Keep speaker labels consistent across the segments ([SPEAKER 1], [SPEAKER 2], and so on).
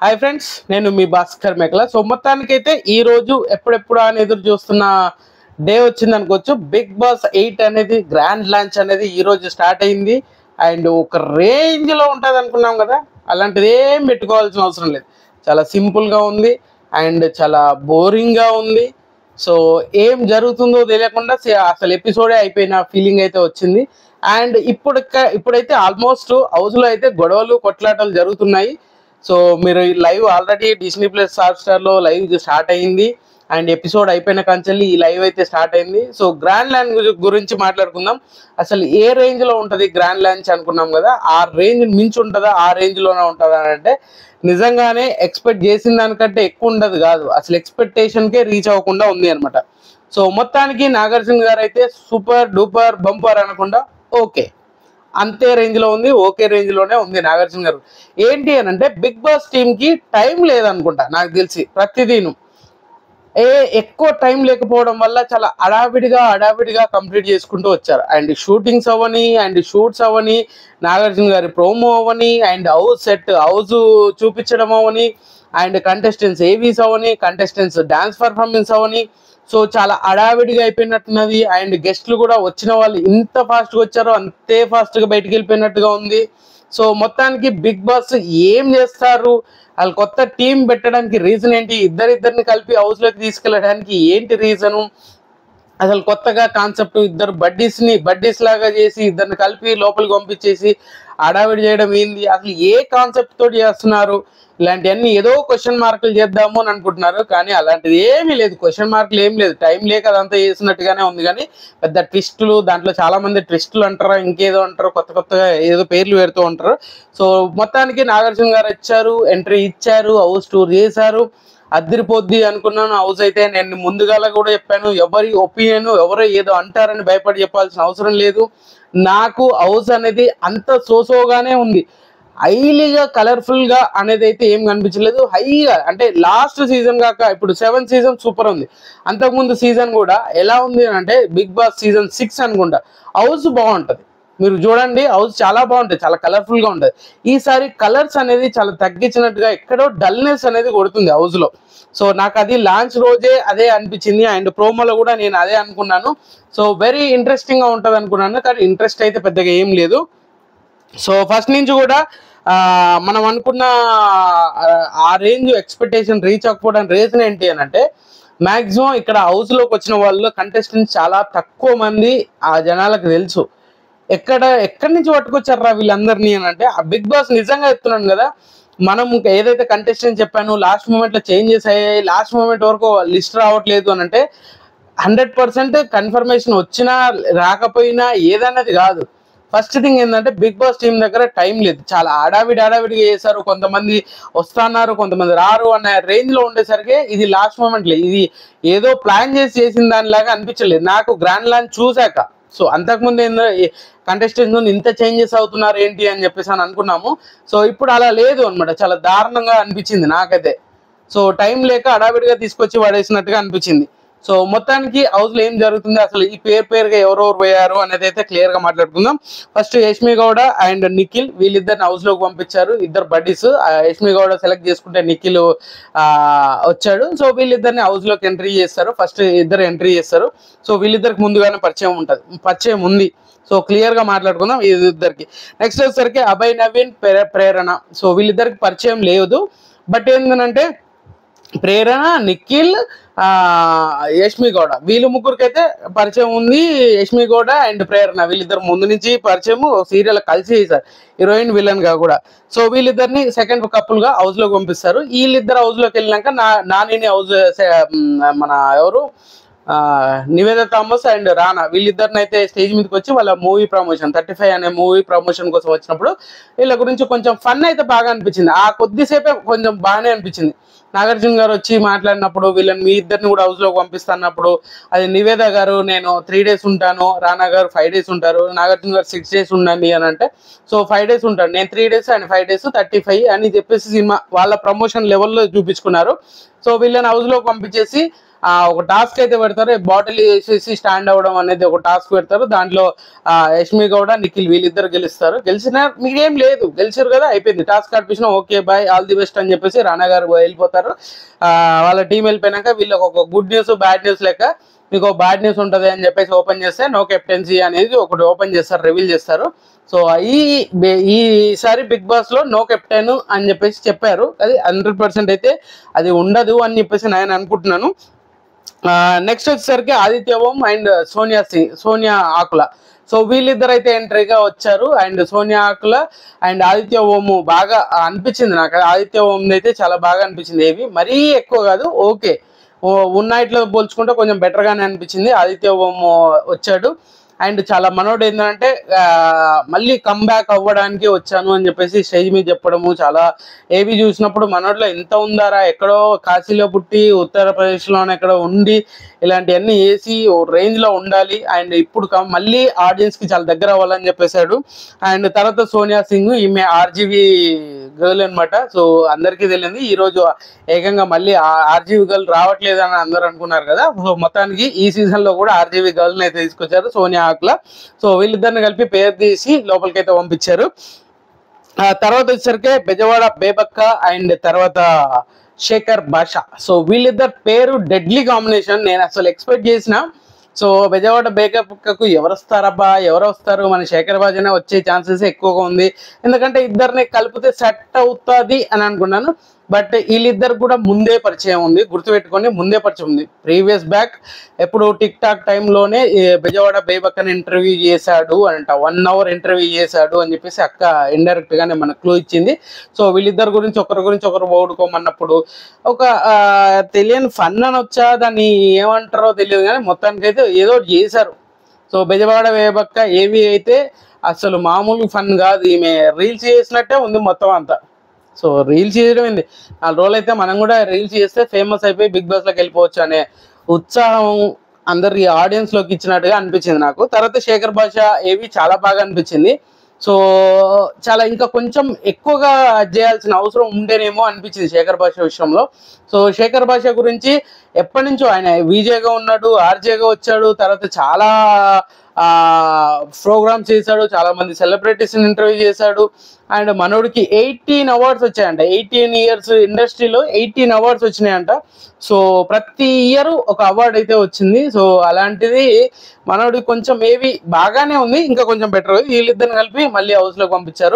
[SPEAKER 1] hi friends నేను మీ భాస్కర్ మేకల so మొత్తానికైతే ఈ రోజు ఎప్పుడెప్పుడు అని ఎదురు చూస్తున్న డే వచ్చింది అనుకోవచ్చు బిగ్ బాస్ ఎయిట్ అనేది గ్రాండ్ లాంచ్ అనేది ఈ రోజు స్టార్ట్ అయింది అండ్ ఒక రేంజ్ లో ఉంటది అనుకున్నాం కదా అలాంటిది ఏం పెట్టుకోవాల్సిన అవసరం లేదు చాలా సింపుల్ గా ఉంది అండ్ చాలా బోరింగ్ గా ఉంది సో ఏం జరుగుతుందో తెలియకుండా సే- అసలు ఎపిసోడే అయిపోయిన ఫీలింగ్ అయితే వచ్చింది అండ్ ఇప్పుడు ఇప్పుడైతే ఆల్మోస్ట్ హౌస్ లో అయితే గొడవలు కొట్లాటలు జరుగుతున్నాయి సో మీరు live already Disney plus Hotstar లో లైవ్ స్టార్ట్ అయింది అండ్ ఎపిసోడ్ అయిపోయిన కంచెల్లి ఈ లైవ్ అయితే స్టార్ట్ అయింది సో గ్రాండ్ ల్యాండ్ గురించి మాట్లాడుకుందాం అసలు ఏ రేంజ్ లో ఉంటది గ్రాండ్ ల్యాండ్ అనుకున్నాం కదా ఆ రేంజ్ మించి ఉంటుందా ఆ రేంజ్ లోనే ఉంటుందా అని అంటే నిజంగానే ఎక్స్పెక్ట్ చేసిన దానికంటే ఎక్కువ ఉండదు కాదు అసలు ఎక్స్పెక్టేషన్ కే రీచ్ అవ్వకుండా ఉంది అనమాట సో మొత్తానికి నాగార్జున గారు అయితే సూపర్ డూపర్ బంపర్ అనకుండా ఓకే అంతే రేంజ్ లో ఉంది ఓకే రేంజ్ లోనే ఉంది నాగార్జున గారు ఏంటి అని అంటే బిగ్ బాస్ టీమ్ కి టైం లేదనుకుంటా నాకు తెలిసి ప్రతిదీను ఏ ఎక్కువ టైం లేకపోవడం వల్ల చాలా అడావిడిగా అడావిడిగా కంప్లీట్ చేసుకుంటూ వచ్చారు అండ్ షూటింగ్స్ అవని అండ్ షూట్స్ అవని నాగార్జున గారి ప్రోమో అవని అండ్ హౌస్ సెట్ హౌస్ చూపించడం అవని అండ్ కంటెస్టెంట్స్ ఏవీస్ అవని కంటెస్టెంట్స్ డాన్స్ పర్ఫార్మెన్స్ అవని సో చాలా అడావిడిగా అయిపోయినట్టున్నది అండ్ గెస్ట్లు కూడా వచ్చిన వాళ్ళు ఇంత ఫాస్ట్ గా వచ్చారో అంతే ఫాస్ట్ గా బయటికి వెళ్ళిపోయినట్టుగా ఉంది సో మొత్తానికి బిగ్ బాస్ ఏం చేస్తారు వాళ్ళు కొత్త టీం పెట్టడానికి రీజన్ ఏంటి ఇద్దరిద్దరిని కలిపి హౌస్ లోకి తీసుకెళ్ళడానికి ఏంటి రీజను అసలు కొత్తగా కాన్సెప్ట్ ఇద్దరు బడ్డీస్ ని బడ్డీస్ లాగా చేసి ఇద్దరిని కలిపి లోపలికి పంపించేసి అడావిడి చేయడం ఏంది అసలు ఏ కాన్సెప్ట్ తోటి చేస్తున్నారు ఇలాంటివన్నీ ఏదో క్వశ్చన్ మార్కులు చేద్దాము అని అనుకుంటున్నారు కానీ అలాంటిది ఏమీ లేదు క్వశ్చన్ మార్కులు ఏం లేదు టైం లేక అదంతా చేసినట్టుగానే ఉంది కానీ పెద్ద ట్విస్టులు దాంట్లో చాలా మంది ట్విస్టులు అంటారు ఇంకేదో అంటారు కొత్త కొత్తగా ఏదో పేర్లు పెడుతూ ఉంటారు సో మొత్తానికి నాగార్జున గారు వచ్చారు ఎంట్రీ ఇచ్చారు హౌస్ టూర్ చేశారు అద్దరిపోద్ది అనుకున్నాను హౌస్ అయితే నేను ముందుగాల కూడా చెప్పాను ఎవరి ఒపీనియన్ ఎవరో ఏదో అంటారని భయపడి చెప్పాల్సిన అవసరం లేదు నాకు హౌస్ అనేది అంత సోసోగానే ఉంది హైలీగా కలర్ఫుల్ గా అనేది అయితే ఏం కనిపించలేదు హైగా అంటే లాస్ట్ సీజన్ కాక ఇప్పుడు సెవెన్ సీజన్ సూపర్ ఉంది అంతకుముందు సీజన్ కూడా ఎలా ఉంది అని అంటే బిగ్ బాస్ సీజన్ సిక్స్ అనుకుంటా హౌస్ బాగుంటది మీరు చూడండి హౌస్ చాలా బాగుంటుంది చాలా కలర్ఫుల్ గా ఉంటుంది ఈసారి కలర్స్ అనేది చాలా తగ్గించినట్టుగా ఎక్కడో డల్నెస్ అనేది కొడుతుంది హౌస్ లో సో నాకు అది లాంచ్ రోజే అదే అనిపించింది అండ్ ప్రోమోలో కూడా నేను అదే అనుకున్నాను సో వెరీ ఇంట్రెస్టింగ్ గా ఉంటది అనుకున్నాను కానీ ఇంట్రెస్ట్ అయితే పెద్దగా ఏం లేదు సో ఫస్ట్ నుంచి కూడా ఆ, మనం అనుకున్న ఆ, ఆ రేంజ్ ఎక్స్పెక్టేషన్ రీచ్ అవ్వకపోవడానికి రీజన్ ఏంటి అని అంటే మాక్సిమం ఇక్కడ హౌస్ లోకి వచ్చిన వాళ్ళు కంటెస్టెంట్స్ చాలా తక్కువ మంది ఆ జనాలకు తెలుసు ఎక్కడ ఎక్కడి నుంచి పట్టుకొచ్చారా వీళ్ళందరినీ అని అంటే ఆ బిగ్ బాస్ నిజంగా చెప్తున్నాను కదా మనం ఏదైతే కంటెస్టెంట్ చెప్పాను లాస్ట్ మూమెంట్ లో చేంజెస్ అయ్యాయి లాస్ట్ మూమెంట్ వరకు లిస్ట్ రావట్లేదు అని అంటే హండ్రెడ్ పర్సెంట్ కన్ఫర్మేషన్ వచ్చినా రాకపోయినా ఏదన్నది కాదు ఫస్ట్ థింగ్ ఏంటంటే బిగ్ బాస్ టీం దగ్గర టైం లేదు చాలా ఆడావిడి ఆడావిడిగా చేశారు కొంతమంది వస్తున్నారు కొంతమంది రారు అన్న రేంజ్ లో ఉండేసరికి ఇది లాస్ట్ మూమెంట్ లేదు ఇది ఏదో ప్లాన్ చేసి చేసిన దానిలాగా అనిపించలేదు నాకు గ్రాండ్ లాంచ్ చూశాక సో అంతకుముందు ఏందో కంటెస్టెంట్స్ ఇంత చేంజెస్ అవుతున్నారు ఏంటి అని చెప్పేసి అని అనుకున్నాము సో ఇప్పుడు అలా లేదు అన్నమాట చాలా దారుణంగా అనిపించింది నాకైతే సో టైం లేక అడావిడిగా తీసుకొచ్చి పడేసినట్టుగా అనిపించింది సో మొత్తానికి హౌస్ లో ఏం జరుగుతుంది అసలు ఈ పేరు పేరుగా ఎవరెవరు పోయారు అనేది అయితే క్లియర్ గా మాట్లాడుకుందాం ఫస్ట్ యష్మి గౌడ అండ్ నిఖిల్ వీళ్ళిద్దరిని హౌస్ లోకి పంపించారు ఇద్దరు బడ్డీస్ యష్మి గౌడ సెలెక్ట్ చేసుకుంటే నిఖిల్ ఆ, వచ్చాడు సో వీళ్ళిద్దరిని హౌస్ లోకి ఎంట్రీ చేస్తారు ఫస్ట్ ఇద్దరు ఎంట్రీ చేస్తారు సో వీళ్ళిద్దరికి ముందుగానే పరిచయం ఉంటది పరిచయం ఉంది సో క్లియర్ గా మాట్లాడుకుందాం ఈ ఇద్దరికి నెక్స్ట్ వచ్చేసరికి అభయ్ నవీన్ ప్రే- ప్రేరణ సో వీళ్ళిద్దరికి పరిచయం లేదు బట్ ఏంటంటే ప్రేరణ నిఖిల్ ఆ యష్మి గౌడ వీళ్ళు ముగ్గురికి అయితే పరిచయం ఉంది యష్మి గౌడ అండ్ ప్రేరణ వీళ్ళిద్దరు ముందు నుంచి పరిచయం సీరియల్ కలిసి చేశారు హీరోయిన్ విలన్ గా కూడా సో వీళ్ళిద్దరిని సెకండ్ కపుల్ గా హౌస్ లోకి పంపిస్తారు వీళ్ళిద్దరు హౌస్ లోకి వెళ్ళినాక నా నానిని హౌస్ మన ఎవరు ఆ, నివేద థామస్ అండ్ రానా వీళ్ళిద్దరిని అయితే స్టేజ్ మీదకి వచ్చి వాళ్ళ మూవీ ప్రమోషన్ థర్టీ ఫైవ్ అనే మూవీ ప్రమోషన్ కోసం వచ్చినప్పుడు వీళ్ళ గురించి కొంచెం ఫన్ అయితే బాగా అనిపించింది ఆ కొద్దిసేపే కొంచెం బాగానే అనిపించింది నాగార్జున గారు వచ్చి మాట్లాడినప్పుడు వీళ్ళని మీ ఇద్దరిని కూడా హౌస్ లోకి పంపిస్తున్నప్పుడు అది నివేద గారు నేను త్రీ డేస్ ఉంటాను రానా గారు ఫైవ్ డేస్ ఉంటారు నాగార్జున గారు సిక్స్ డేస్ ఉండండి అని అంటే సో ఫైవ్ డేస్ ఉంటాను నేను three days and five days thirty five అని చెప్పేసి సినిమా వాళ్ళ ప్రమోషన్ లెవెల్లో చూపించుకున్నారు సో వీళ్ళని హౌస్ లోకి పంపించేసి ఆ, ఒక టాస్క్ అయితే పెడతారు బాటిల్ వేసేసి స్టాండ్ అవ్వడం అనేది ఒక టాస్క్ పెడతారు దాంట్లో ఆ, యష్మి గౌడ నిఖిల్ వీళ్ళిద్దరు గెలుస్తారు గెలిచిన మీకేం లేదు గెలిచారు కదా అయిపోయింది టాస్క్ ఆడిపించిన okay bye all the best అని చెప్పేసి రానా గారు వెళ్ళిపోతారు ఆ, వాళ్ళ టీం వెళ్ళిపోయినాక వీళ్ళకి ఒక గుడ్ న్యూస్ బ్యాడ్ న్యూస్ లెక్క మీకు బ్యాడ్ న్యూస్ ఉంటుంది అని చెప్పేసి ఓపెన్ చేస్తే నో కెప్టెన్సీ అనేది ఒకటి ఓపెన్ చేస్తారు రివీల్ చేస్తారు సో ఈ బే- ఈసారి బిగ్ బాస్ లో నో కెప్టెన్ అని చెప్పేసి చెప్పారు అది హండ్రెడ్ పర్సెంట్ అయితే అది ఉండదు అని చెప్పేసి నేను అనుకుంటున్నాను నెక్స్ట్ వచ్చేసరికి ఆదిత్య ఓం అండ్ సోనియా సింగ్ సోనియా ఆకుల సో వీళ్ళిద్దరు అయితే ఎంట్రీగా వచ్చారు అండ్ సోనియా ఆకుల అండ్ ఆదిత్య ఓము బాగా అనిపించింది నాకు ఆదిత్య ఓం అయితే చాలా బాగా అనిపించింది ఏవి మరీ ఎక్కువ కాదు ఓకే ఉన్నట్లో పోల్చుకుంటే కొంచెం బెటర్ గానే అనిపించింది ఆదిత్య ఓము వచ్చాడు అండ్ చాలా మనోడు ఏంటంటే ఆ, మళ్ళీ కమ్బ్యాక్ అవ్వడానికి వచ్చాను అని చెప్పేసి స్టేజ్ మీద చెప్పడము చాలా ఏవి చూసినప్పుడు మనోడిలో ఎంత ఉందారా ఎక్కడో కాశీలో పుట్టి ఉత్తరప్రదేశ్లోనే ఎక్కడో ఉండి ఇలాంటివన్నీ వేసి ఓ రేంజ్ లో ఉండాలి అండ్ ఇప్పుడు కం- మళ్ళీ ఆడియన్స్ కి చాలా దగ్గర అవ్వాలని చెప్పేశాడు అండ్ తర్వాత సోనియా సింగ్ ఈమె ఆర్జీవి గర్ల్ అన్నమాట సో అందరికీ తెలియంది ఈ రోజు ఏకంగా మళ్ళీ ఆర్జీవి గర్ల్ రావట్లేదు అని అందరూ అనుకున్నారు కదా సో మొత్తానికి ఈ సీజన్ లో కూడా ఆర్జీవి గర్ల్ అయితే తీసుకొచ్చారు సోనియా ఆకుల సో వీళ్ళిద్దరిని కలిపి పేరు తీసి లోపలికి అయితే పంపించారు ఆ తర్వాత వచ్చేసరికి బెజవాడ బేబక్క అండ్ తర్వాత శేఖర్ భాష సో వీళ్ళిద్దరు పేరు డెడ్లీ కాంబినేషన్ నేను అసలు ఎక్స్పెక్ట్ చేసిన సో బెజవాడ బేకప్కు ఎవరు వస్తారబ్బా ఎవరు వస్తారు మన శేఖర్ బాజనే వచ్చే ఛాన్సెస్ ఎక్కువగా ఉంది ఎందుకంటే ఇద్దరిని కలిపితే సెట్ అవుతుంది అని అనుకున్నాను బట్ వీళ్ళిద్దరు కూడా ముందే పరిచయం ఉంది గుర్తుపెట్టుకొని ముందే పరిచయం ఉంది ప్రీవియస్ బ్యాక్ ఎప్పుడు టిక్ టాక్ టైంలోనే బెజవాడ బేబక్కని ఇంటర్వ్యూ చేశాడు అంట వన్ అవర్ ఇంటర్వ్యూ చేశాడు అని చెప్పేసి అక్క ఇండైరెక్ట్ గానే మనకు క్లూ ఇచ్చింది సో వీళ్ళిద్దరి గురించి ఒకరి గురించి ఒకరు ఓడుకోమన్నప్పుడు ఒక ఆ, తెలియని ఫన్ అని వచ్చా దాన్ని ఏమంటారో తెలియదు కానీ మొత్తానికి అయితే ఏదో ఒకటి చేశారు సో బెజవాడ వేబక్క ఏవి అయితే అసలు మామూలు ఫన్ కాదు ఈమె రీల్స్ చేసినట్టే ఉంది మొత్తం అంతా సో రీల్స్ చేయడం ఏంది ఆ రోజులు అయితే మనం కూడా రీల్స్ చేస్తే ఫేమస్ అయిపోయి బిగ్ బాస్ లోకి వెళ్ళిపోవచ్చు అనే ఉత్సాహం అందరి ఆడియన్స్ లోకి ఇచ్చినట్టుగా అనిపించింది నాకు తర్వాత శేఖర్ భాష ఏవి చాలా బాగా అనిపించింది సో చాలా ఇంకా కొంచెం ఎక్కువగా చేయాల్సిన అవసరం ఉండేనేమో అనిపించింది శేఖర్ భాష విషయంలో సో శేఖర్ భాష గురించి ఎప్పటి నుంచో ఆయన విజేగా ఉన్నాడు ఆర్జేగా వచ్చాడు తర్వాత చాలా ప్రోగ్రామ్స్ చేశాడు చాలా మంది సెలబ్రిటీస్ ఇంటర్వ్యూ చేశాడు అండ్ మనోడికి ఎయిటీన్ అవార్డ్స్ వచ్చాయంట ఎయిటీన్ ఇయర్స్ ఇండస్ట్రీలో ఎయిటీన్ అవార్డ్స్ వచ్చినాయంట సో ప్రతి ఇయర్ ఒక అవార్డు అయితే వచ్చింది సో అలాంటిది మనోడికి కొంచెం ఏవి బాగానే ఉంది ఇంకా కొంచెం బెటర్ వీళ్ళిద్దరిని కలిపి మళ్ళీ హౌస్ లోకి పంపించారు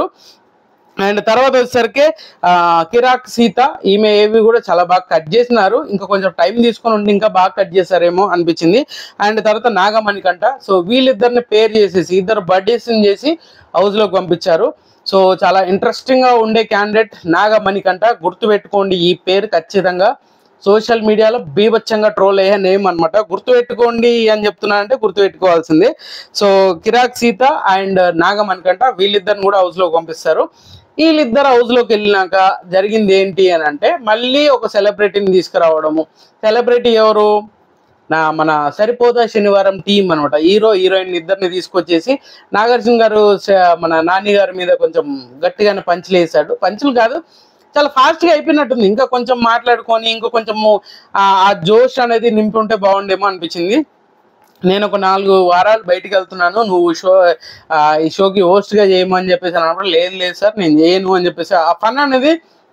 [SPEAKER 1] అండ్ తర్వాత వచ్చేసరికి ఆ, కిరాక్ సీత ఈమె ఏవి కూడా చాలా బాగా కట్ చేసినారు ఇంకా కొంచెం టైం తీసుకొని ఉండి ఇంకా బాగా కట్ చేశారేమో అనిపించింది అండ్ తర్వాత నాగమణికంట సో వీళ్ళిద్దరిని పేర్ చేసేసి ఇద్దరు బర్త్డేస్ చేసి హౌస్ లోకి పంపించారు సో చాలా ఇంట్రెస్టింగ్ గా ఉండే క్యాండిడేట్ నాగమణికంట గుర్తుపెట్టుకోండి ఈ పేరు ఖచ్చితంగా సోషల్ మీడియాలో బీభత్సంగా ట్రోల్ అయ్యే నేమ్ అనమాట గుర్తుపెట్టుకోండి అని చెప్తున్నా అంటే గుర్తుపెట్టుకోవాల్సిందే సో కిరాక్ సీత అండ్ నాగమణికంట వీళ్ళిద్దరిని కూడా హౌస్ లోకి పంపిస్తారు వీళ్ళిద్దరు హౌస్ లోకి వెళ్ళినాక జరిగింది ఏంటి అని అంటే మళ్ళీ ఒక సెలబ్రిటీని తీసుకురావడము సెలబ్రిటీ ఎవరు నా మన సరిపోదా శనివారం టీం అనమాట హీరో హీరోయిన్ ఇద్దరిని తీసుకొచ్చేసి నాగార్జున గారు స- మన నాని గారి మీద కొంచెం గట్టిగానే పంచులు వేసాడు పంచులు కాదు చాలా ఫాస్ట్ గా అయిపోయినట్టుంది ఇంకా కొంచెం మాట్లాడుకొని ఇంకా కొంచెము ఆ ఆ జోష్ అనేది నింపి ఉంటే బాగుండేమో అనిపించింది నేను ఒక నాలుగు వారాలు బయటికి వెళ్తున్నాను నువ్వు షో ఆ, ఈ షోకి host గా చేయమని చెప్పేసి అన్నప్పుడు లేదు లేదు సార్ నేను చేయను అని చెప్పేసి ఆ ఫన్ అనేది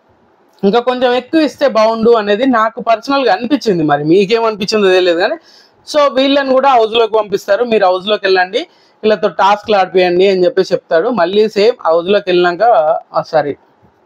[SPEAKER 1] ఇంకా కొంచెం ఎక్కువ ఇస్తే బాగుండు అనేది నాకు పర్సనల్ గా అనిపించింది మరి మీకేమనిపించిందో తెలియదు కానీ సో వీళ్ళని కూడా హౌస్ లోకి పంపిస్తారు మీరు హౌస్ లోకి వెళ్ళండి వీళ్ళతో టాస్క్లు ఆడిపియండి అని చెప్పేసి చెప్తాడు మళ్ళీ సేమ్ హౌస్ లోకి వెళ్ళినాక సారీ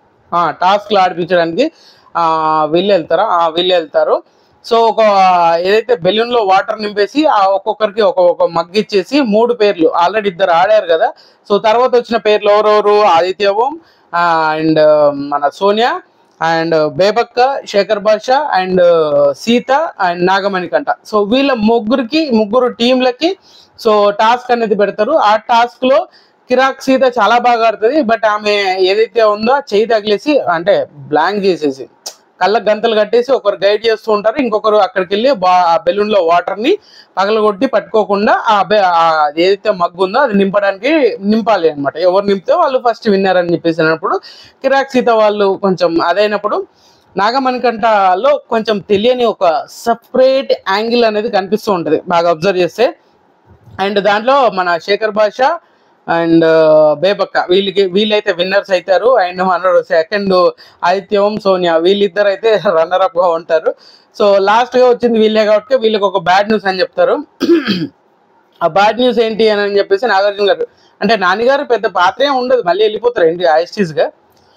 [SPEAKER 1] టాస్క్లు ఆడిపించడానికి ఆ, వీళ్ళు వెళ్తారా ఆ, వీళ్ళు వెళ్తారు సో ఒక ఏదైతే బెలూన్ లో వాటర్ నింపేసి ఆ ఒక్కొక్కరికి ఒక్కొక్క మగ్ ఇచ్చేసి మూడు పేర్లు ఆల్రెడీ ఇద్దరు ఆడారు కదా సో తర్వాత వచ్చిన పేర్లు ఎవరెవరు ఆదిత్య ఓం అండ్ మన Sonia and Bebakka Shekhar Basha and Seetha and Nagamanikanta so వీళ్ళ ముగ్గురికి ముగ్గురు టీంలకి సో టాస్క్ అనేది పెడతారు ఆ టాస్క్ లో కిరాక్ సీత చాలా బాగా ఆడుతుంది బట్ ఆమె ఏదైతే ఉందో ఆ చేయి తగిలేసి అంటే బ్లాంక్ చేసేసి కళ్ళ గంతలు కట్టేసి ఒకరు గైడ్ చేస్తూ ఉంటారు ఇంకొకరు అక్కడికి వెళ్ళి బా ఆ బెలూన్ లో వాటర్ ని పగలగొట్టి పట్టుకోకుండా ఆ బె- ఆ ఏదైతే మగ్గు ఉందో అది నింపడానికి నింపాలి అన్నమాట ఎవరు నింపితే వాళ్ళు ఫస్ట్ విన్నర్ అని చెప్పేసి అన్నప్పుడు కిరాక్ సీత వాళ్ళు కొంచెం అదైనప్పుడు నాగమణికంటలో కొంచెం తెలియని ఒక సపరేట్ యాంగిల్ అనేది కనిపిస్తూ ఉంటుంది బాగా అబ్జర్వ్ చేస్తే అండ్ దాంట్లో మన శేఖర్ భాష అండ్ బేబక్క వీళ్ళకి వీళ్ళైతే విన్నర్స్ అవుతారు అండ్ మన సెకండ్ ఆదిత్యవం సోనియా వీళ్ళిద్దరు అయితే రన్నర్ అప్ గా ఉంటారు సో లాస్ట్ గా వచ్చింది వీళ్ళే కాబట్టి వీళ్ళకి ఒక బ్యాడ్ న్యూస్ అని చెప్తారు ఆ బ్యాడ్ న్యూస్ ఏంటి అని అని చెప్పేసి నాగార్జున గారు అంటే నాన్నగారు పెద్ద పాత్ర ఏం ఉండదు మళ్ళీ వెళ్ళిపోతారు ఏంటి ఐస్టీస్ గా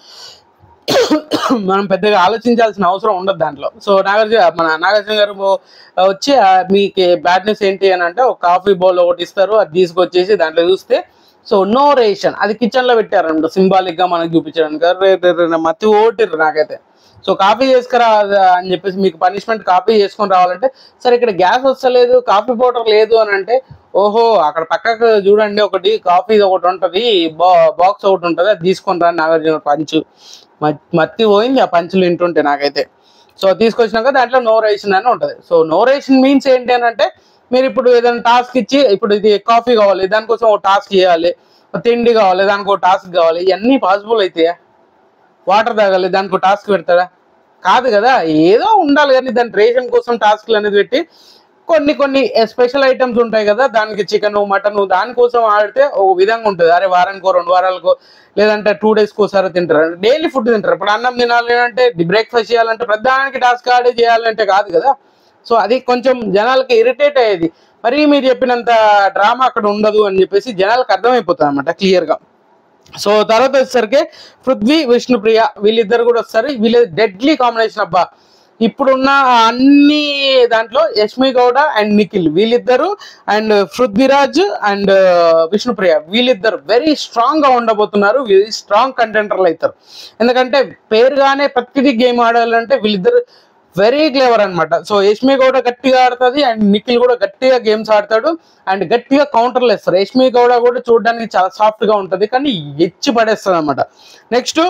[SPEAKER 1] మనం పెద్దగా ఆలోచించాల్సిన అవసరం ఉండదు దాంట్లో సో నాగార్జున మన నాగార్జున గారు వచ్చి ఆ, మీకు బ్యాడ్ న్యూస్ ఏంటి అని అంటే ఒక కాఫీ బౌల్ ఒకటి ఇస్తారు అది తీసుకొచ్చేసి దాంట్లో చూస్తే సో నో రేషన్ అది కిచెన్ లో పెట్టారనమాట సింబాలిక్ గా మనకు చూపించడానికి అరే, రే, రే, రే, మతి ఓటిర్రు నాకైతే సో కాఫీ చేసుకురా అని చెప్పేసి మీకు పనిష్మెంట్ కాఫీ చేసుకొని రావాలంటే సరే ఇక్కడ గ్యాస్ వస్తలేదు కాఫీ పౌడర్ లేదు అని అంటే ఓహో అక్కడ పక్కకు చూడండి ఒకటి కాఫీ ఒకటి ఉంటది బాక్స్ ఒకటి ఉంటది అది తీసుకొని రా నాగార్జున పంచు మ- మత్తి పోయింది ఆ పంచులు వింటుంటే నాకైతే సో తీసుకొచ్చినాక దాంట్లో నో రేషన్ అని ఉంటుంది సో నో రేషన్ మీన్స్ ఏంటి అని అంటే మీరు ఇప్పుడు ఏదైనా టాస్క్ ఇచ్చి ఇప్పుడు ఇది కాఫీ కావాలి దానికోసం ఒక టాస్క్ చేయాలి ఒక తిండి కావాలి దానికి ఒక టాస్క్ కావాలి ఇవన్నీ పాసిబుల్ అవుతాయా వాటర్ తాగాలి దానికి ఒక టాస్క్ పెడతాడా కాదు కదా ఏదో ఉండాలి కానీ దాని రేషన్ కోసం టాస్క్లు అనేది పెట్టి కొన్ని కొన్ని స్పెషల్ ఐటమ్స్ ఉంటాయి కదా దానికి చికెన్ మటన్ దానికోసం ఆడితే ఒక విధంగా ఉంటుంది అరే వారానికో రెండు వారాలకో లేదంటే టూ డేస్కి ఒకసారి తింటారు డైలీ ఫుడ్ తింటారు ఇప్పుడు అన్నం తినాలి అంటే బ్రేక్ఫాస్ట్ చేయాలంటే ప్రధానికి టాస్క్ ఆడే చేయాలంటే కాదు కదా సో అది కొంచెం జనాలకి ఇరిటేట్ అయ్యేది మరి మీరు చెప్పినంత డ్రామా అక్కడ ఉండదు అని చెప్పేసి జనాలకు అర్థమైపోతుంది అనమాట క్లియర్గా సో తర్వాత వచ్చేసరికి పృథ్వీ విష్ణుప్రియ వీళ్ళిద్దరు కూడా వస్తారు వీళ్ళ డెడ్లీ కాంబినేషన్ అబ్బా ఇప్పుడున్న అన్ని దాంట్లో యష్మి గౌడ అండ్ నిఖిల్ వీళ్ళిద్దరు అండ్ పృథ్వీరాజ్ అండ్ విష్ణుప్రియ వీళ్ళిద్దరు వెరీ స్ట్రాంగ్ గా ఉండబోతున్నారు వెరీ స్ట్రాంగ్ కంటెంటర్లు అవుతారు ఎందుకంటే పేరుగానే ప్రతిదీ గేమ్ ఆడాలంటే వీళ్ళిద్దరు వెరీ క్లేవర్ అన్నమాట సో యష్మి గౌడ గట్టిగా ఆడుతుంది అండ్ నిఖిల్ కూడా గట్టిగా గేమ్స్ ఆడతాడు అండ్ గట్టిగా కౌంటర్లు వేస్తారు యష్మి గౌడ కూడా చూడడానికి చాలా సాఫ్ట్ గా ఉంటది కానీ ఎచ్చి పడేస్తుంది అనమాట నెక్స్ట్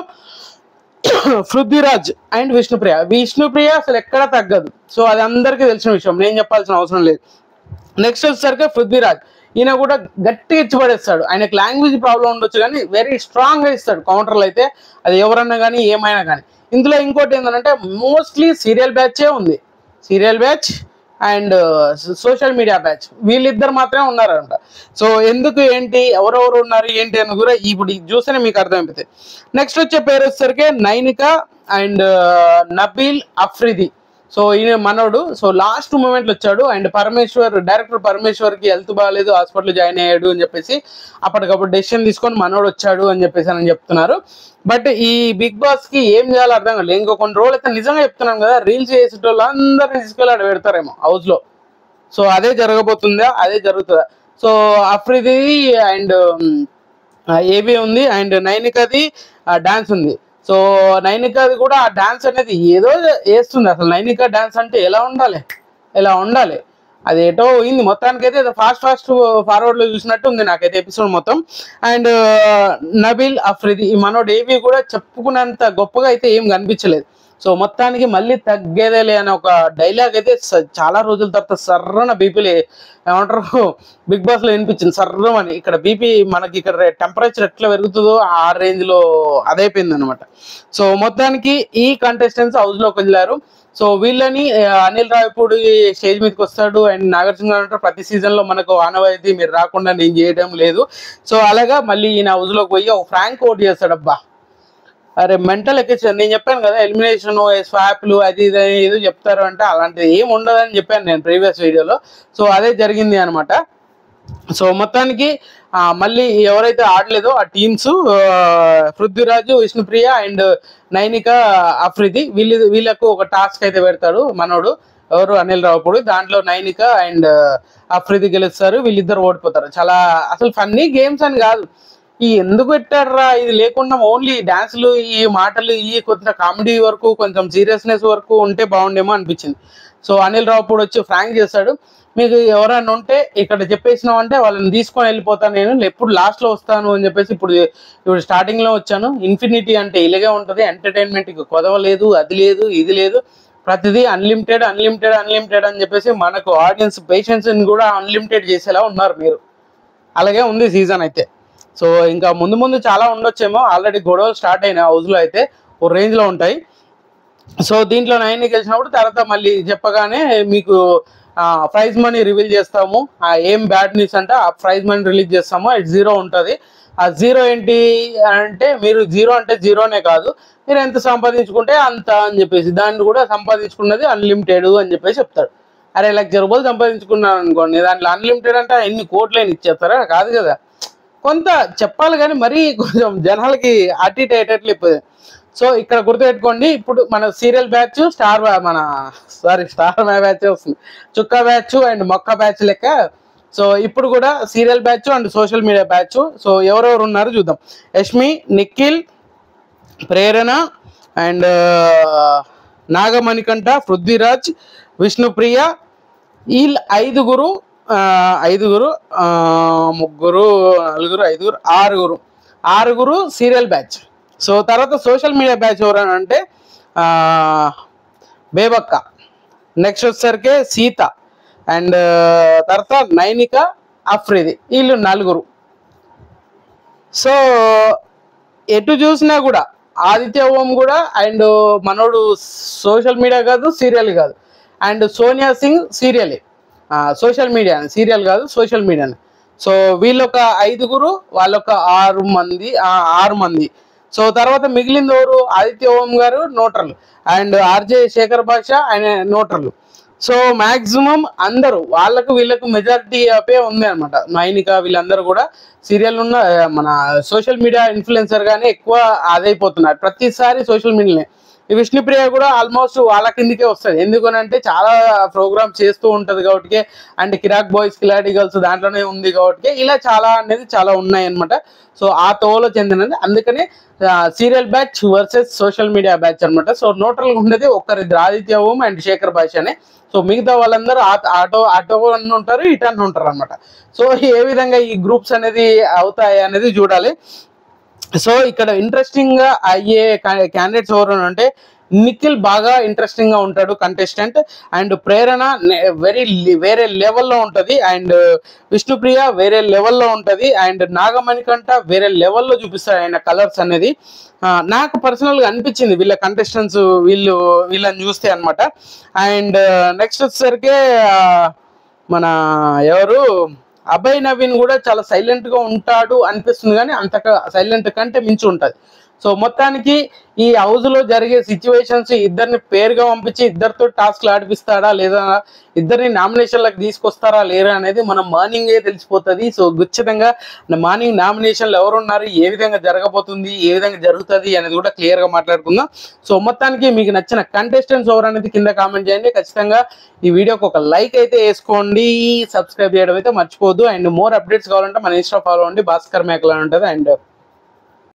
[SPEAKER 1] పృథ్వీరాజ్ అండ్ విష్ణుప్రియ విష్ణుప్రియ అసలు ఎక్కడ తగ్గదు సో అది అందరికీ తెలిసిన విషయం నేను చెప్పాల్సిన అవసరం లేదు నెక్స్ట్ వచ్చేసరికి పృథ్వీరాజ్ ఈయన కూడా గట్టిగా ఇచ్చి పడేస్తాడు ఆయనకు లాంగ్వేజ్ ప్రాబ్లం ఉండొచ్చు కానీ వెరీ స్ట్రాంగ్ గా ఇస్తాడు కౌంటర్లు అయితే అది ఎవరన్నా కానీ ఏమైనా కానీ ఇందులో ఇంకోటి ఏంటంటే మోస్ట్లీ సీరియల్ బ్యాచే ఉంది serial batch and social media batch వీళ్ళిద్దరు మాత్రమే ఉన్నారంట సో ఎందుకు ఏంటి ఎవరెవరు ఉన్నారు ఏంటి అని కూడా ఇప్పుడు ఇది చూస్తేనే మీకు అర్థమైపోతుంది నెక్స్ట్ వచ్చే పేరు వచ్చేసరికి నైనిక అండ్ నబీల్ అఫ్రిది సో ఈయన మనోడు సో లాస్ట్ మూమెంట్ లో వచ్చాడు అండ్ పరమేశ్వర్ డైరెక్టర్ పరమేశ్వర్ కి హెల్త్ బాగాలేదు హాస్పిటల్ జాయిన్ అయ్యాడు అని చెప్పేసి అప్పటికప్పుడు డెసిషన్ తీసుకొని మనోడు వచ్చాడు అని చెప్పేసి అని చెప్తున్నారు బట్ ఈ బిగ్ బాస్ కి ఏం చేయాలో అర్థం కాలేదు ఇంకో కొన్ని రోజులు అయితే నిజంగా చెప్తున్నాను కదా రీల్స్ చేసేటోళ్ళు అందరినీ తీసుకెళ్ళి ఆడ పెడతారేమో హౌస్ లో సో అదే జరగబోతుందా అదే జరుగుతుందా సో అఫ్రిది అండ్ ఏబి ఉంది అండ్ నైనికది డాన్స్ ఉంది సో నైనికది కూడా ఆ డాన్స్ అనేది ఏదో వేస్తుంది అసలు నైనిక డాన్స్ అంటే ఎలా ఉండాలి ఎలా ఉండాలి అది ఏటో పోయింది మొత్తానికి అయితే ఫాస్ట్ ఫాస్ట్ ఫార్వర్డ్ లో చూసినట్టు ఉంది నాకైతే ఎపిసోడ్ మొత్తం అండ్ నబీల్ అఫ్రిది ఈ మనోడు ఏవి కూడా చెప్పుకున్నంత గొప్పగా అయితే ఏం కనిపించలేదు సో మొత్తానికి మళ్ళీ తగ్గేదేలే అనే ఒక డైలాగ్ అయితే స- చాలా రోజుల తర్వాత సర్రన బీపీలు ఏమంటారు బిగ్ బాస్ లో వినిపించింది సర్రం అని ఇక్కడ బీపీ మనకి ఇక్కడ టెంపరేచర్ ఎట్లా పెరుగుతుందో ఆ రేంజ్ లో అదైపోయింది అనమాట సో మొత్తానికి ఈ కంటెస్టెంట్స్ హౌస్ లోకి వెళ్ళారు సో వీళ్ళని ఆ, అనిల్ రావిపూడి స్టేజ్ మీదకి వస్తాడు అండ్ నాగార్జున గారు అంటారు ప్రతి సీజన్ లో మనకు ఆనవాయితీ మీరు రాకుండా నేను చేయడం లేదు సో అలాగా మళ్ళీ ఈయన హౌస్ లోకి పోయి ఒక ఫ్రాంక్ ఓట్ చేస్తాడు అబ్బా అరే మెంటల్ ఎక్కించాను నేను చెప్పాను కదా ఎలిమినేషన్ స్వాప్లు అది ఇది అని ఏదో చెప్తారు అంటే అలాంటిది ఏం ఉండదని చెప్పాను నేను ప్రీవియస్ వీడియోలో సో అదే జరిగింది అనమాట సో మొత్తానికి ఆ, మళ్ళీ ఎవరైతే ఆడలేదో ఆ టీమ్స్ పృథ్వీరాజు విష్ణుప్రియ అండ్ నైనిక అఫ్రిది వీళ్ళు వీళ్ళకు ఒక టాస్క్ అయితే పెడతాడు మనోడు ఎవరు అనిల్ రావుపూడి దాంట్లో నైనిక అండ్ అఫ్రిది గెలుస్తారు వీళ్ళిద్దరు ఓడిపోతారు చాలా అసలు ఫన్నీ గేమ్స్ అని కాదు ఈ ఎందుకు పెట్టారా ఇది లేకుండా ఓన్లీ డాన్సులు ఈ మాటలు ఈ కొంత కామెడీ వరకు కొంచెం సీరియస్నెస్ వరకు ఉంటే బాగుండేమో అనిపించింది సో అనిల్ రావుపూడి వచ్చి ఫ్రాంక్ చేస్తాడు మీకు ఎవరైనా ఉంటే ఇక్కడ చెప్పేసినాం అంటే వాళ్ళని తీసుకొని వెళ్ళిపోతాను నేను ఎప్పుడు లాస్ట్ లో వస్తాను అని చెప్పేసి ఇప్పుడు ఇప్పుడు స్టార్టింగ్ లో వచ్చాను ఇన్ఫినిటీ అంటే ఇలాగే ఉంటది ఎంటర్టైన్మెంట్ ఇక కొదవ లేదు అది లేదు ఇది లేదు ప్రతిదీ అన్లిమిటెడ్ అన్లిమిటెడ్ అన్లిమిటెడ్ అని చెప్పేసి మనకు ఆడియన్స్ పేషెన్స్ కూడా అన్లిమిటెడ్ చేసేలా ఉన్నారు మీరు అలాగే ఉంది సీజన్ అయితే సో ఇంకా ముందు ముందు చాలా ఉండొచ్చేమో ఆల్రెడీ గొడవలు స్టార్ట్ అయినాయి హౌస్ లో అయితే ఓ రేంజ్ లో ఉంటాయి సో దీంట్లో నైన్ గెలిచినప్పుడు తర్వాత మళ్ళీ చెప్పగానే మీకు ప్రైజ్ మనీ రివీల్ చేస్తాము ఆ ఏం బ్యాడ్ న్యూస్ అంటే ఆ ప్రైజ్ మనీ రిలీజ్ చేస్తాము అది జీరో ఉంటుంది ఆ జీరో ఏంటి అంటే మీరు జీరో అంటే జీరోనే కాదు మీరు ఎంత సంపాదించుకుంటే అంత అని చెప్పేసి దాన్ని కూడా సంపాదించుకున్నది అన్లిమిటెడ్ అని చెప్పేసి చెప్తాడు అరే లక్ష రూపాయలు సంపాదించుకున్నాను అనుకోండి దాంట్లో అన్లిమిటెడ్ అంటే ఎన్ని కోట్లైన ఇచ్చేస్తారా కాదు కదా కొంత చెప్పాలి కానీ మరీ కొంచెం జనాలకి అటు ఇటు అయ్యేటట్లు అయిపోయింది సో ఇక్కడ గుర్తుపెట్టుకోండి ఇప్పుడు మన సీరియల్ బ్యాచ్ స్టార్ బ్యా- మన సారీ స్టార్ బ్యాచ్ వస్తుంది చుక్క బ్యాచ్ అండ్ మొక్క బ్యాచ్ లెక్క సో ఇప్పుడు కూడా serial batch and social media batch so ఎవరెవరు ఉన్నారు చూద్దాం యష్మి నిఖిల్ ప్రేరణ అండ్ నాగమణికంఠ పృథ్వీరాజ్ విష్ణుప్రియ వీళ్ళ ఐదుగురు ఆ, ఐదుగురు ఆ, ముగ్గురు నలుగురు ఐదుగురు ఆరుగురు ఆరుగురు సీరియల్ బ్యాచ్ సో తర్వాత సోషల్ మీడియా బ్యాచ్ ఎవరైనా అంటే ఆ, బేబక్క నెక్స్ట్ వచ్చేసరికి సీత అండ్ తర్వాత నైనిక అఫ్రిది వీళ్ళు నలుగురు సో ఎటు చూసినా కూడా ఆదిత్య ఓం కూడా అండ్ మనోడు సోషల్ మీడియా కాదు సీరియల్ కాదు అండ్ సోనియా సింగ్ సీరియలే సోషల్ మీడియా సీరియల్ కాదు సోషల్ మీడియా సో వీళ్ళొక ఐదుగురు వాళ్ళొక ఆరు మంది ఆ, ఆరు మంది సో తర్వాత మిగిలింది ఎవరు ఆదిత్య ఓం గారు నోటర్లు అండ్ ఆర్జే శేఖర్ భాష ఆయన నోటర్లు సో మాక్సిమం అందరూ వాళ్ళకు వీళ్ళకు మెజారిటీ ఆపే ఉంది అనమాట నైనిక వీళ్ళందరూ కూడా సీరియల్ ఉన్న ఆ, మన సోషల్ మీడియా ఇన్ఫ్లుయెన్సర్ గానే ఎక్కువ ఆదైపోతున్నారు ప్రతిసారి సోషల్ మీడియానే ఈ విష్ణుప్రియ కూడా ఆల్మోస్ట్ వాళ్ళ కిందికే వస్తుంది ఎందుకనంటే చాలా ప్రోగ్రామ్ చేస్తూ ఉంటది కాబట్టి అండ్ కిరాక్ బాయ్స్ కిలాడి గర్ల్స్ దాంట్లోనే ఉంది కాబట్టి ఇలా చాలా అనేది చాలా ఉన్నాయి అనమాట సో ఆ తోలో చెందినది అందుకనే serial batch versus social media batch అన్నమాట సో నోటల్ ఉండేది ఒక్కరిద్దరు ఆదిత్య ఓం అండ్ శేఖర్ భాష అనే సో మిగతా వాళ్ళందరూ ఆ- ఆటో ఆటో అని ఉంటారు ఇటు అని ఉంటారు అనమాట సో ఏ విధంగా ఈ గ్రూప్స్ అనేది అవుతాయి అనేది చూడాలి సో ఇక్కడ ఇంట్రెస్టింగ్ గా అయ్యే క్యాండిడేట్స్ ఎవరు అని అంటే నిఖిల్ బాగా ఇంట్రెస్టింగ్ గా ఉంటాడు కంటెస్టెంట్ అండ్ ప్రేరణ వెరీ వేరే లెవెల్లో ఉంటది అండ్ విష్ణుప్రియ వేరే లెవెల్లో ఉంటది అండ్ నాగమణి కంట వేరే లెవెల్లో చూపిస్తాడు ఆయన కలర్స్ అనేది ఆ, నాకు పర్సనల్ గా అనిపించింది వీళ్ళ కంటెస్టెంట్స్ వీళ్ళు వీళ్ళని చూస్తే అన్నమాట అండ్ నెక్స్ట్ వచ్చేసరికి ఆ, మన ఎవరు అభయ్ నవీన్ కూడా చాలా సైలెంట్ గా ఉంటాడు అనిపిస్తుంది కానీ అంత సైలెంట్ కంటే మించి ఉంటది సో మొత్తానికి ఈ హౌస్ లో జరిగే సిచ్యువేషన్స్ ఇద్దరిని పేరుగా పంపించి ఇద్దరితో టాస్క్లు ఆడిపిస్తాడా లేదా ఇద్దరిని నామినేషన్లకు తీసుకొస్తారా లేరా అనేది మనం మార్నింగే తెలిసిపోతుంది సో ఖచ్చితంగా మార్నింగ్ నామినేషన్లు ఎవరున్నారు ఏ విధంగా జరగబోతుంది ఏ విధంగా జరుగుతుంది అనేది కూడా క్లియర్ గా మాట్లాడుకుందాం సో మొత్తానికి మీకు నచ్చిన కంటెస్టెంట్స్ ఎవరు అనేది కింద కామెంట్ చేయండి ఖచ్చితంగా ఈ వీడియోకి ఒక లైక్ అయితే వేసుకోండి సబ్స్క్రైబ్ చేయడం అయితే మర్చిపోవద్దు అండ్ మోర్ అప్డేట్స్ కావాలంటే మన ఇన్స్టా ఫాలో అవ్వండి భాస్కర్ మేకలా ఉంటుంది అండ్